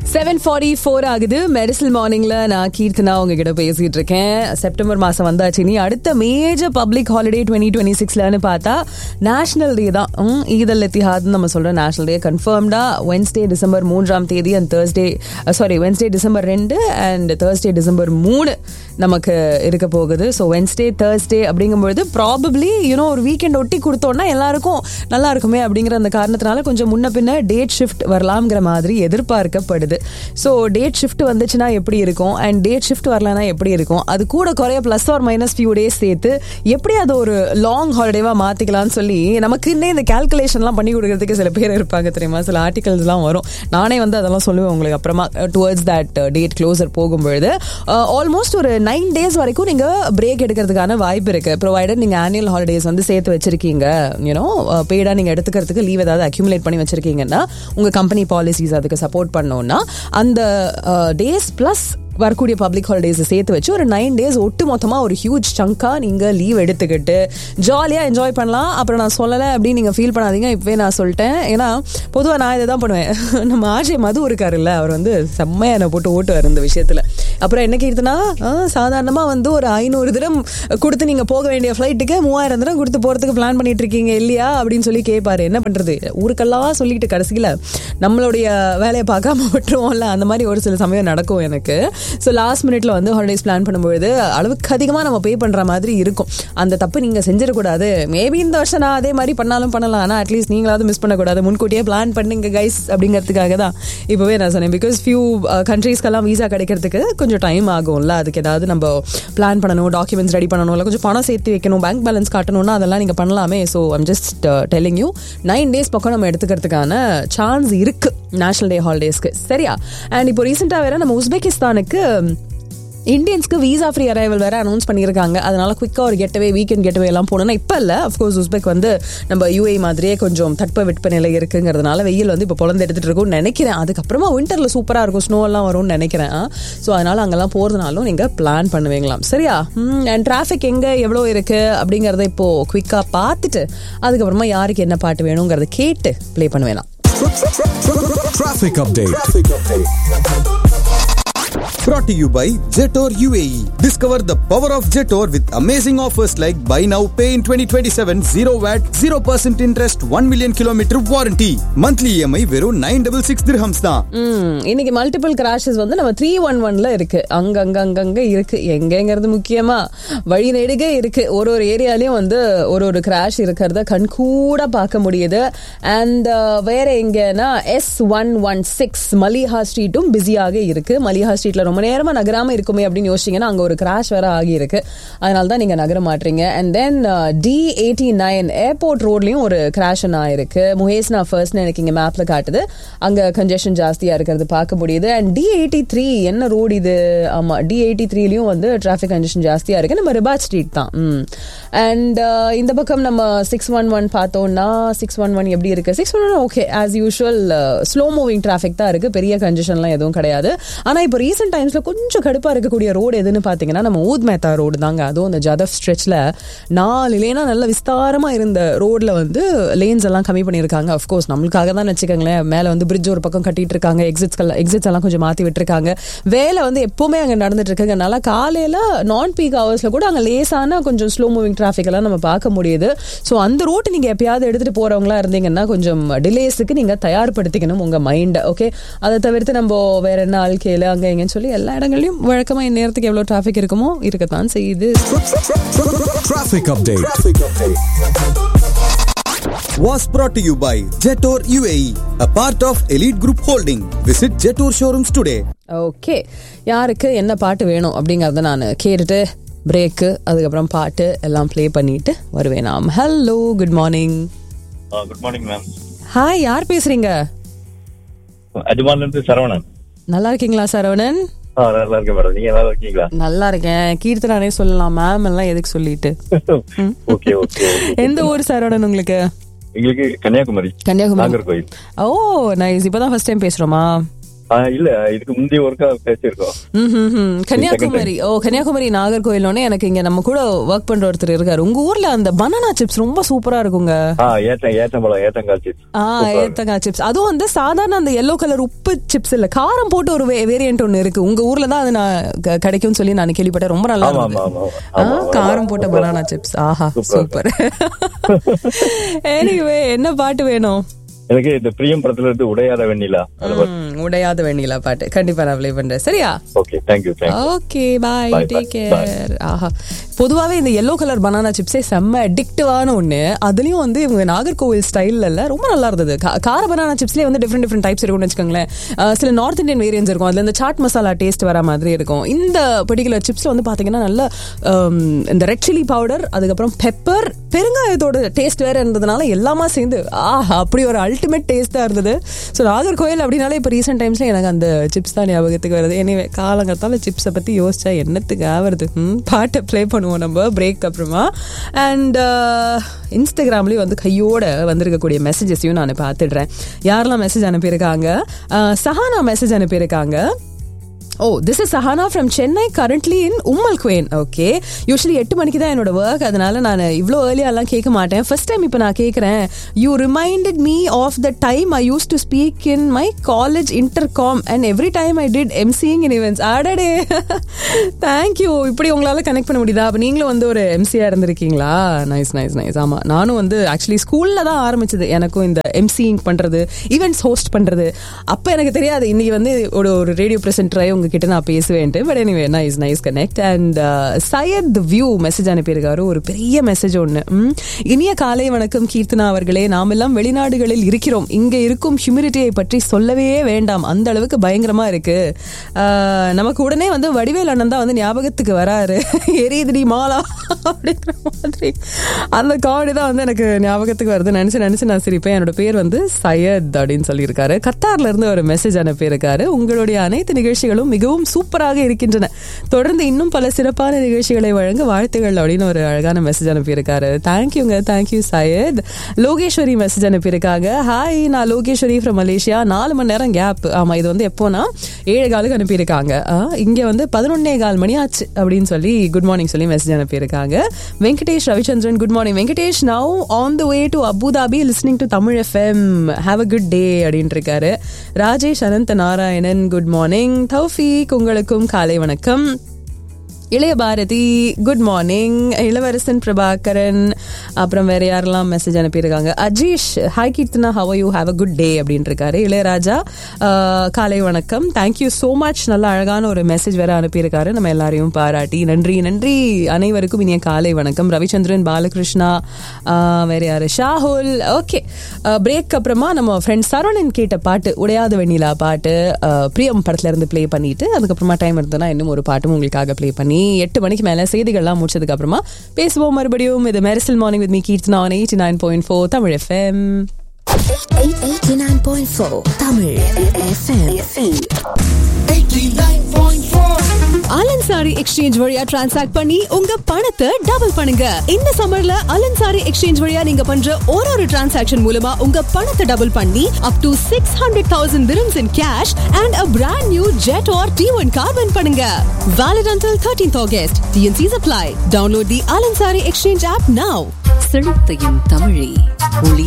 Seven forty four ஆகுது மெடிசல் மார்னிங்ல நான் கீர்த்தனா உங்ககிட்ட பேசிட்டு இருக்கேன் செப்டம்பர் மாசம் வந்தாச்சு நீ அடுத்த major public holiday twenty twenty சிக்ஸ்லன்னு பார்த்தா நேஷனல் டே தான் ம், ஈத் அல் இத்திஹாத்னு நம்ம சொல்ற நேஷனல் டே கன்ஃபார்ம்டா வென்ஸ்டே டிசம்பர் மூன்றாம் தேதி and Thursday sorry Wednesday December ரெண்டு அண்ட் தேர்ஸ்டே டிசம்பர் மூணு நமக்கு இருக்க போகுது ஸோ வென்ஸ்டே தேர்ஸ்டே அப்படிங்கும்பொழுது ப்ராபப்ளி யூனோ ஒரு வீக்கெண்ட் ஒட்டி கொடுத்தோன்னா எல்லாருக்கும் நல்லா இருக்குமே அப்படிங்கிற அந்த காரணத்தினால கொஞ்சம் முன்ன பின்ன டேட் ஷிஃப்ட் வரலாம்ங்கிற மாதிரி எதிர்பார்க்கப்படுது ஸோ டேட் ஷிஃப்ட் வந்துச்சுன்னா எப்படி இருக்கும் அண்ட் டேட் ஷிஃப்ட் வரலனா எப்படி இருக்கும் அது கூட குறைய plus or minus few days சேர்த்து எப்படி அது ஒரு லாங் ஹாலிடேவா மாத்திக்கலாம்னு சொல்லி நமக்குன்னே இந்த கால்குலேஷன்லாம் பண்ணி கொடுக்கறதுக்கு சில பேர் இருப்பாங்க தெரியுமா சில ஆர்டிகல்ஸ்லாம் வரும் நானே வந்து அதெல்லாம் சொல்லுவேன் உங்களுக்கு அப்புறமா டுவர்ட்ஸ் தட் டேட் க்ளோசர் போகும்பொழுது ஆல்மோஸ்ட் ஒரு நைன் டேஸ் வரைக்கும் நீங்க பிரேக் எடுக்கிறதுக்கான வாய்ப்பு இருக்கு ப்ரொவைடட் நீங்க ஆனுவல் ஹாலிடேஸ் வந்து சேர்த்து வச்சிருக்கீங்க யூனோ பெய்டா நீங்க எடுத்துக்கிறதுக்கு லீவ் ஏதாவது அக்யூமுலேட் பண்ணி வச்சிருக்கீங்கன்னா உங்க கம்பெனி பாலிசிஸ் அதுக்கு சப்போர்ட் பண்ணோம்னா அந்த டேஸ் பிளஸ் வரக்கூடிய பப்ளிக் ஹாலிடேஸ் சேர்த்து வச்சு ஒரு நைன் டேஸ் ஒட்டு மொத்தமாக ஒரு ஹியூஜ் சங்கா நீங்கள் லீவ் எடுத்துக்கிட்டு ஜாலியாக என்ஜாய் பண்ணலாம் அப்புறம் நான் சொல்லலை அப்படின்னு நீங்கள் ஃபீல் பண்ணாதீங்க இப்போவே நான் சொல்லிட்டேன் ஏன்னா பொதுவாக நான் இதை தான் பண்ணுவேன் நம்ம ஆஜே மது இருக்காருல்ல அவர் வந்து செம்மையாக என்னை போட்டு ஓட்டுவார் இந்த விஷயத்தில் அப்புறம் என்ன கேட்டுனா சாதாரணமாக வந்து ஒரு ஐநூறு தினம் கொடுத்து நீங்கள் போக வேண்டிய ஃப்ளைட்டுக்கு மூவாயிரம் தினம் கொடுத்து போகிறதுக்கு பிளான் பண்ணிட்டு இருக்கீங்க இல்லையா அப்படின்னு சொல்லி கேட்பாரு என்ன பண்ணுறது ஊருக்கெல்லாம் சொல்லிட்டு கடைசியில் நம்மளுடைய வேலையை பார்க்காம விட்டுருவோம்ல அந்த மாதிரி ஒரு சில சமயம் நடக்கும் எனக்கு ஸோ லாஸ்ட் மினிட்ல வந்து ஹாலிடேஸ் பிளான் பண்ணும்பொழுது அளவுக்கு அதிகமாக நம்ம பே பண்ணுற மாதிரி இருக்கும் அந்த தப்பு நீங்கள் செஞ்சிடக்கூடாது மேபி இந்த வருஷம் நான் அதே மாதிரி பண்ணாலும் பண்ணலாம் ஆனால் அட்லீஸ்ட் நீங்களாவது மிஸ் பண்ணக்கூடாது முன்கூட்டியே பிளான் பண்ணுங்க கைஸ் அப்படிங்கிறதுக்காக தான் இப்போவே நான் சொன்னேன் பிகாஸ் ஃபியூ கண்ட்ரீஸ்க்கெல்லாம் வீசா கிடைக்கிறதுக்கு கொஞ்சம் டைம் ஆகும்ல அதுக்கு ஏதாவது நம்ம பிளான் பண்ணணும் டாக்குமெண்ட்ஸ் ரெடி பண்ணணும் இல்லை கொஞ்சம் பணம் சேர்த்து வைக்கணும் பேங்க் பேலன்ஸ் காட்டணும்னா அதெல்லாம் நீங்கள் பண்ணலாமே so I'm just telling you nine days பக்கம் நம்ம எடுத்துக்கிறதுக்கான சான்ஸ் இருக்கு நேஷனல் டே ஹாலிடேஸ்க்கு சரியா அண்ட் இப்போ ரீசெண்டாக வேற நம்ம உஸ்பெகிஸ்தானுக்கு இந்தியன்ஸ்க்கு வீசா ஃப்ரீ அரைவல் வேற அனௌன்ஸ் பண்ணியிருக்காங்க அதனால குயிக்காக ஒரு கெட்டவே வீக்கெண்ட் கெட்டவே எல்லாம் போகணும்னா இப்போ இல்லை அஃப்கோர்ஸ் உஸ்பெக் வந்து நம்ம யூஏ மாதிரியே கொஞ்சம் தட்ப வெட்ப நிலை இருக்குங்கிறதுனால வெயில் வந்து இப்போ பொழந்து எடுத்துட்டு இருக்கும்னு நினைக்கிறேன் அதுக்கப்புறமா விண்டரில் சூப்பராக இருக்கும் ஸ்னோ எல்லாம் வரும்னு நினைக்கிறேன் ஸோ அதனால அங்கெல்லாம் போகிறதுனாலும் நீங்கள் பிளான் பண்ணுவீங்களாம் சரியா அண்ட் டிராஃபிக் எங்கே எவ்வளோ இருக்கு அப்படிங்கிறத இப்போ குயிக்காக பார்த்துட்டு அதுக்கப்புறமா யாருக்கு என்ன பாட்டு வேணுங்கிறத கேட்டு ப்ளே பண்ணுவேலாம் Traffic update. Brought to you by Jetor UAE. Discover the power of Jetor with amazing offers like buy now, pay in 2027, 0 VAT, 0% interest, 1 million kilometer warranty. Monthly EMI வெறும் 966 dirhams தான். ம், இன்னைக்கு மல்டிபிள் கிராஷஸ் வந்து நம்ம three one ஒன்ல இருக்கு அங்கங்க அங்கங்க இருக்கு எங்கங்கிறது முக்கியமா வழி நெடுக இருக்கு ஒரு ஒரு ஏரியாலயும் வந்து ஒரு ஒரு கிராஷ் இருக்கிறத கண்கூட பார்க்க முடியுது அண்ட் வேற எங்கன்னா S one one six Maliha ஸ்ட்ரீட்டும் பிஸியாக இருக்கு மலிஹா ஸ்ட்ரீட்ல ரொம்ப நேரமா நகராம இருக்குமே அப்படின்னு யோசிச்சீங்கன்னா அங்க ஒரு கிராஷ் வேற ஆகி இருக்கு அதனால தான் நீங்க நகர மாட்டீங்க and then D eighty nine airport ரோட்லயும் ஒரு கிராஷ் ஆயிருக்கு முகேஸ்னா ஃபர்ஸ்ட் எனக்கு இங்க மேப்ல காட்டுது அங்க கன்ஜெஷன் ஜாஸ்தியா இருக்கிறது பார்க்க முடியுது அண்ட் டி எயிட்டி த்ரீ என்ன ரோடு இது ஆமா டி எயிட்டி த்ரீலயும் வந்து டிராஃபிக் கன்ஜெஷன் ஜாஸ்தியா இருக்கு நம்ம ரிபாட் ஸ்ட்ரீட் தான் அண்ட் இந்த பக்கம் நம்ம சிக்ஸ் ஒன் ஒன் பார்த்தோம்னா சிக்ஸ் ஒன் ஒன் எப்படி இருக்கு six one one okay as usual slow moving traffic தான் இருக்கு பெரிய கன்ஜெஷன்லாம் எதுவும் கிடையாது ஆனா இப்போ ரீசெண்ட் டைம்ஸ்ல கொஞ்சம் கடுப்பா இருக்கக்கூடிய ரோடு எதுன்னு பாத்தீங்கன்னா நம்ம ஊத் மேத்தா ரோடு தாங்க அதுவும் அந்த ஜதப் ஸ்ட்ரெச்ல நாலு லேனா நல்ல விஸ்தாரமா இருந்த ரோட்ல வந்து லேன்ஸ் எல்லாம் கம்மி பண்ணியிருக்காங்க அஃப்கோர்ஸ் நம்மளுக்காக தான் வச்சுக்கோங்களேன் மேல வந்து பிரிட்ஜ் ஒரு பக்கம் கட்டிட்டு இருக்காங்க எக்ஸிட்ஸ் எக்ஸிட்ஸ் எல்லாம் கொஞ்சம் மாத்தி விட்டுருக்காங்க வேலை வந்து எப்பவுமே அங்க நடந்துட்டு இருக்குங்கனால காலையில நான் பீக் ஹவர்ஸ்ல கூட அங்க லேசான கொஞ்சம் ஸ்லோ மூவிங் டிராஃபிக் எல்லாம் நம்ம பார்க்க முடியுது ஸோ அந்த ரோட்டு நீங்க எப்பயாவது எடுத்துட்டு போறவங்களா இருந்தீங்கன்னா கொஞ்சம் டிலேஸுக்கு நீங்க தயார்படுத்திக்கணும் உங்க மைண்டை ஓகே அதை தவிர்த்து நம்ம வேற என்ன ஆழ்க்கையில அங்க எங்கன்னு சொல்லி எல்லா இடங்களையும் வழக்கமா இந்நேரத்துக்கு எவ்வளவு டிராஃபிக் இருக்குமோ இருக்கத்தான் செய்யுது Traffic update. Was brought to you by Jetor UAE, a part of Elite Group Holding. Visit Jetor showrooms today. Okay யாருக்கு என்ன பாட்டு வேணும் அப்படிங்கறத நான் கேட்டுட்டு பிரேக்கு அதுக்கப்புறம் பாட்டு எல்லாம் ப்ளே பண்ணிட்டு வருவேன் நாம் hello good morning good morning ma'am hi யார் பேசுறீங்க அஜ்மான்ல இருந்து சரவணன் நல்லா இருக்கீங்களா சரவணன் ஆ, நல்லா இருக்கேன் மேடம் நீங்க நல்லா இருக்கீங்களா நல்லா இருக்கேன் கீர்த்தனானே சொல்லலாம் மேம் எல்லாம் எதுக்கு சொல்லிட்டு ஓகே ஓகே எந்த ஊர் சரவணன் உங்களுக்கு எங்களுக்கு கன்னியாகுமரி கன்னியாகுமரி நாகர்கோயில் ஓ நைஸ் இப்பதான் ஃபர்ஸ்ட் டைம் பேசுறோமா ஆ, இல்ல இதுக்கு முந்தைய ஒருக்கா பேசியிருக்கோம் ம், ம், ம். கன்னியாகுமரி ஓ கன்னியாகுமரி நாகர்கோயிலோனே எனக்கு இங்க நம்ம கூட ஒர்க் பண்ற ஒருத்தர் இருக்காரு உங்க ஊர்ல அந்த பனானா சிப்ஸ் ரொம்ப சூப்பரா இருக்குங்க ஆ ஏத்தம் ஏத்தம்பழம் ஏத்தங்கால் சிப்ஸ் ஆ ஏத்தங்காய் சிப்ஸ் அதுவும் வந்து சாதாரண அந்த எல்லோ கலர் உப்பு சிப்ஸ் இல்ல காரம் போட்டு ஒரு வேரியன்ட் ஒன்னு இருக்கு உங்க ஊர்ல தான் அது நான் க- கிடைக்கும்னு சொல்லி நான் கேள்விப்பட்டேன் ரொம்ப நல்லா ஆமா இருந்தது ஆமா ஆமா ஆ, ஆமா, ஆமா. காரம் போட்ட பனானா சிப்ஸ் ஆஹா சூப்பர் எனிவே என்ன பாட்டு வேணும் எனக்கு இந்த பிரியம் படத்துல இருந்து உடையாத வெண்ணிலா ம், உடையாத வெண்ணிலா பாட்டு கண்டிப்பா நான் ப்ளே பண்றேன் சரியா okay thank you thank you okay bye Bye, take bye, care ஆஹா பொதுவாவே இந்த எல்லோ கலர் பனானா சிப்ஸே செம்ம அடிக்டிவான ஒண்ணு அதுலயும் வந்து இவங்க நாகர்கோவில் ஸ்டைல்ல இல்ல ரொம்ப நல்லா இருந்தது கா- கார பனானா சிப்ஸ்லயே வந்து டிஃப்ரெண்ட் டிஃப்ரெண்ட் டைப்ஸ் இருக்கும்னு வச்சுக்கோங்களேன் அஹ் சில நார்த் இந்தியன் வேரியன்ஸ் இருக்கும் அதுல இந்த சாட் மசாலா டேஸ்ட் வர மாதிரி இருக்கும் இந்த பர்டிகுலர் சிப்ஸ்ல வந்து பாத்தீங்கன்னா நல்ல ஹம், இந்த ரெட் சில்லி பவுடர் அதுக்கப்புறம் பெப்பர் பெருங்காயத்தோட டேஸ்ட் வேற இருந்ததுனால எல்லாமே சேர்ந்து ஆஹ் அப்படி ஒரு அல்டிமேட் டேஸ்டா இருந்தது ஸோ நாகர்கோயில் அப்படின்னாலே இப்போ ரீசெண்ட் டைம்ஸ்ல எனக்கு அந்த சிப்ஸ் தான் ஞாபகத்துக்கு வருது எனவே காலங்கத்தால சிப்ஸை பத்தி யோசிச்சா என்னத்துக்கு ஆவறது ம், பாட்டை ப்ளே பண்ணுவோம் நம்ம பிரேக் அப்புறமா அண்ட் இன்ஸ்டாகிராம்லயும் வந்து கையோட வந்திருக்கக்கூடிய மெசேஜஸையும் நான் பார்த்துடுறேன் யாரெல்லாம் மெசேஜ் அனுப்பியிருக்காங்க அஹ், சஹானா மெசேஜ் அனுப்பியிருக்காங்க oh this is Sahana from Chennai currently in Umm Al Quwain okay usually எட்டு மணிக்கு தான் என்னோட ஒர்க் அதனால நான் இவ்வளோ ஏர்லியாலாம் கேட்க மாட்டேன் ஃபர்ஸ்ட் டைம் இப்போ நான் கேட்குறேன் you reminded me of the time I use to speak in my college intercom and every time I did MCing in events ஆடடே தேங்க்யூ இப்படி உங்களால் கனெக்ட் பண்ண முடியுதா அப்போ நீங்களும் வந்து ஒரு எம்சியாக இருந்திருக்கீங்களா நைஸ் நைஸ் நைஸ் ஆமாம் நானும் வந்து ஆக்சுவலி ஸ்கூலில் தான் ஆரம்பிச்சது எனக்கும் இந்த எம்சிங் பண்ணுறது ஈவெண்ட்ஸ் ஹோஸ்ட் பண்ணுறது அப்போ எனக்கு தெரியாது இன்னைக்கு வந்து ஒரு ஒரு ரேடியோ ப்ரெசென்டராக உங்ககிட்ட நான் பேசுவேன்ட்டு but anyway nice nice connect and Syed வியூ மெசேஜ் அனுப்பியிருக்காரு ஒரு பெரிய மெசேஜ் ஒன்று இனிய காலை வணக்கம் கீர்த்தனா அவர்களே நாமெல்லாம் வெளிநாடுகளில் இருக்கிறோம் இங்கே இருக்கும் ஹியூமிடிட்டியை பற்றி சொல்லவே வேண்டாம் அந்த அளவுக்கு பயங்கரமா இருக்கு அஹ், நமக்கு உடனே வந்து வடிவேல் அண்ணன் தான் வந்து ஞாபகத்துக்கு வராரு எரியுதுடி மாலா அப்படிங்கிற மாதிரி அந்த காமெடி தான் வந்து எனக்கு ஞாபகத்துக்கு வருது நினைச்சு நினைச்சு நான் சிரிப்பேன் என்னோட பேர் வந்து சையத் அப்படின்னு சொல்லியிருக்காரு கத்தார்ல இருந்து ஒரு மெசேஜ் அனுப்பியிருக்காரு உங்களுடைய அனைத்து நிகழ்ச்சிகளும் மிகவும் சூப்பராக இருக்கின்றன தொடர்ந்து இன்னும் பல சிறப்பான நிகழ்ச்சிகளை வழங்க வாழ்த்துகள் அப்படின்னு ஒரு அழகான மெசேஜ் அனுப்பியிருக்காரு தேங்க்யூங்க தேங்க்யூ சையத் லோகேஸ்வரி மெசேஜ் அனுப்பியிருக்காங்க ஹாய் நான் லோகேஸ்வரி ஃப்ரம் மலேசியா நாலு மணி நேரம் கேப் ஆமா இது வந்து எப்போனா ஏழு காலுக்கு அனுப்பியிருக்காங்க ஆ, இங்க வந்து பதினொன்னே கால் மணி ஆச்சு அப்படின்னு சொல்லி குட் மார்னிங் சொல்லி மெசேஜ் அனுப்பியிருக்காங்க Venkatesh Ravichandran good morning Venkatesh now on the way to Abu Dhabi listening to Tamil FM have a good day அப்படின்னு இருக்காரு ராஜேஷ் அனந்த நாராயணன் குட் மார்னிங் தௌஃபீக் உங்களுக்கும் காலை வணக்கம் இளைய பாரதி குட் மார்னிங் இளவரசன் பிரபாகரன் அப்புறம் வேற யாரெல்லாம் மெசேஜ் அனுப்பியிருக்காங்க Ajeesh hi Keerthana how you have a good day அப்படின்னு இருக்காரு இளையராஜா ஆஹ், காலை வணக்கம் தேங்க்யூ ஸோ மச் நல்ல அழகான ஒரு மெசேஜ் வேற அனுப்பியிருக்காரு நம்ம எல்லாரையும் பாராட்டி நன்றி நன்றி அனைவருக்கும் இனிய காலை வணக்கம் ரவிச்சந்திரன் பாலகிருஷ்ணா ஆஹ், வேற யாரு ஷாஹுல் ஓகே பிரேக் அப்புறமா நம்ம ஃப்ரெண்ட் சரவணன் கேட்ட பாட்டு உடையாத வெண்ணிலா பாட்டு ஆஹ், பிரியம் படத்துல இருந்து ப்ளே பண்ணிட்டு அதுக்கப்புறமா டைம் இருந்ததுன்னா இன்னும் ஒரு பாட்டும் உங்களுக்காக ப்ளே பண்ணி எட்டு மணிக்கு மேல செய்திகள்லாம் முடிச்சதுக்கு அப்புறமா பேசுவோம் மறுபடியும் இது Mersal morning with me Keerthana on eighty nine point four Tamil FM 89.4 Tamil FM. Al Ansari exchange வழியா டிரான்சாக்ட் பண்ணி உங்க பணத்தை டபுள் பண்ணுங்க இந்த சம்மர்ல அலன்சாரி எக்ஸ்சேஞ்ச் வழியா நீங்க பண்ற ஒரு ஒரு டிரான்சாக்ஷன் மூலமா உங்க பணத்தை டபுள் பண்ணி up to six hundred thousand dirhams in cash and a brand new jet or T one car win பண்ணுங்க valid until 13th August T and Cs apply download the Al Ansari exchange app now செழித்தையும் தமிழே ஒளி